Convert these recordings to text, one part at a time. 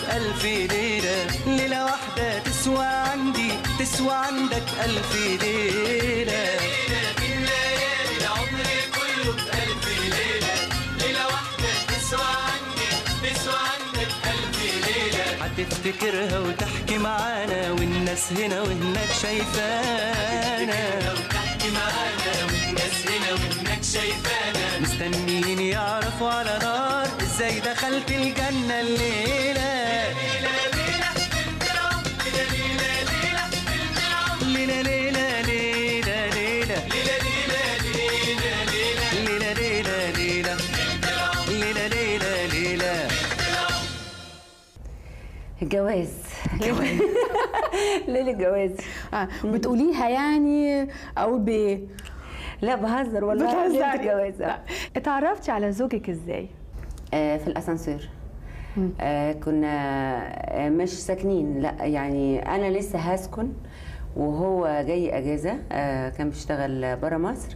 بألف ليلة ليلة واحدة تسوى عندي تسوى عندك ألف ليلة هتفتكرها وتحكي معانا والناس هنا وهناك شايفانا وتحكي معانا والناس هنا وهناك شايفانا مستنيين يعرفوا على نار ازاي دخلت الجنة الليلة ليلة ليلة ليلة ليلة ليلة ليلة ليلة ليلة ليلة ليلة ليلة الجواز ليلة الجواز آه. بتقوليها يعني اقول بايه لا بهزر والله ليلة الجواز لا. آه. اتعرفتي على زوجك ازاي آه، في الاسانسير آه كنا آه مش ساكنين لا يعني انا لسه هسكن وهو جاي اجازه آه كان بيشتغل بره مصر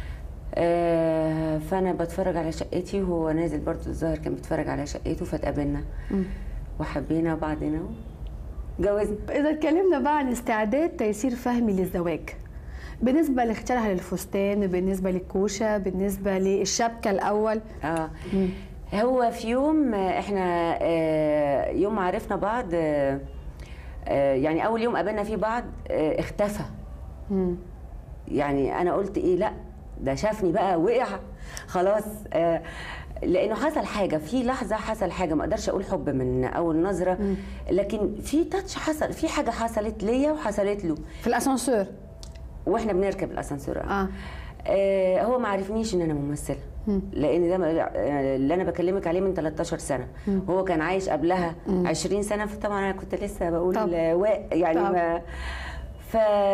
آه فانا بتفرج على شقتي وهو نازل برضه الظاهر كان بيتفرج على شقته فاتقابلنا وحبينا بعضنا وجوزنا اذا اتكلمنا بقى عن استعداد تيسير فهمي للزواج بالنسبه لاختيارها للفستان بالنسبه للكوشه بالنسبه للشبكه الاول اه هو في يوم آه، احنا آه، يوم ما عرفنا بعض آه، آه، يعني اول يوم قابلنا فيه بعض آه، اختفى يعني انا قلت ايه لا ده شافني بقى وقع خلاص آه، لانه حصل حاجه في لحظه حصل حاجه ما اقدرش اقول حب من اول نظره لكن في تاتش حصل في حاجه حصلت ليا وحصلت له في الاسانسير واحنا بنركب الاسانسير اه آه هو ما عرفنيش ان انا ممثله لان ده ما- آه، اللي انا بكلمك عليه من 13 سنه هو كان عايش قبلها 20 سنه فطبعا انا كنت لسه بقول طب. آه، وا- يعني طب. ما ف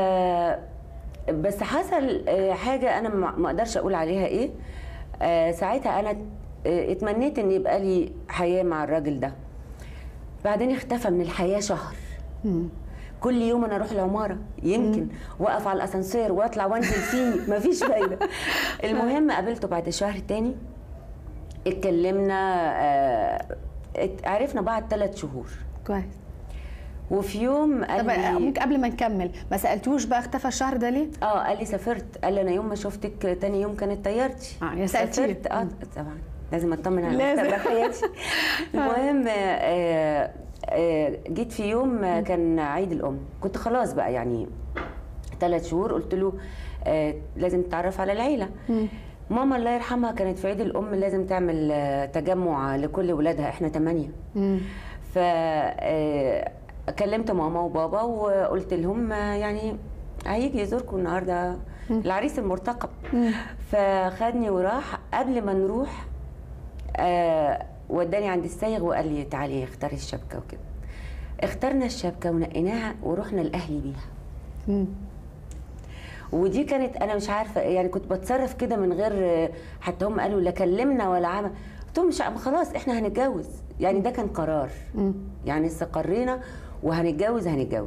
بس حصل آه، حاجه انا ما ما اقدرش اقول عليها ايه آه، ساعتها انا آه، اتمنيت ان يبقى لي حياه مع الراجل ده بعدين اختفى من الحياه شهر كل يوم انا اروح العماره يمكن واقف على الاسانسير واطلع وانزل فيه مفيش فايده المهم قابلته بعد شهر تاني اتكلمنا آه، ات- عرفنا بعض ثلاث شهور كويس وفي يوم قال طب لي ممكن قبل ما نكمل ما سالتوش بقى اختفى الشهر ده ليه اه قال لي سافرت قال لي انا يوم ما شفتك تاني يوم كانت طيارتي آه، يا سألتيه. سافرت اه طبعا لازم اطمن على لازم. مستقبل حياتي المهم آه، آه، جيت في يوم آه، كان عيد الام كنت خلاص بقى يعني ثلاث شهور قلت له آه، لازم تتعرف على العيله ماما الله يرحمها كانت في عيد الام لازم تعمل آه، تجمع لكل ولادها احنا ثمانيه ف آه، كلمت ماما وبابا وقلت لهم آه، يعني هيجي يزوركم النهارده العريس المرتقب فخدني وراح قبل ما نروح آه وداني عند السايغ وقال لي تعالي اختاري الشبكه وكده اخترنا الشبكه ونقيناها ورحنا لاهلي بيها ودي كانت انا مش عارفه يعني كنت بتصرف كده من غير حتى هم قالوا لا كلمنا ولا عمل قلت لهم مش عم- خلاص احنا هنتجوز يعني ده كان قرار يعني استقرينا وهنتجوز هنتجوز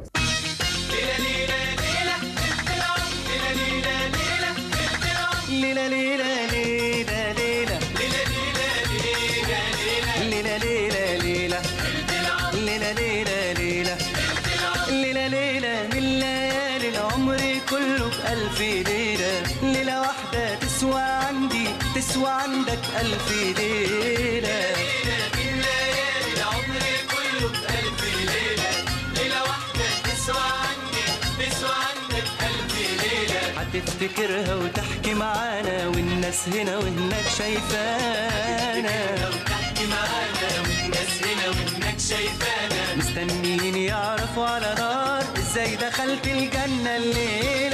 ليلة ليلة ليلة ليلة ليلة ليلة ليلة ليلة ليلة ليلة ليلة ليلة من ليالي العمر كله بألف ليلة ليلة واحدة تسوى عندي تسوى عندك ألف ليلة هتفتكرها وتحكي معانا والناس هنا وهناك شايفانا وتحكي معانا والناس هنا وهناك شايفانا مستنيين يعرفوا على نار ازاي دخلت الجنة الليلة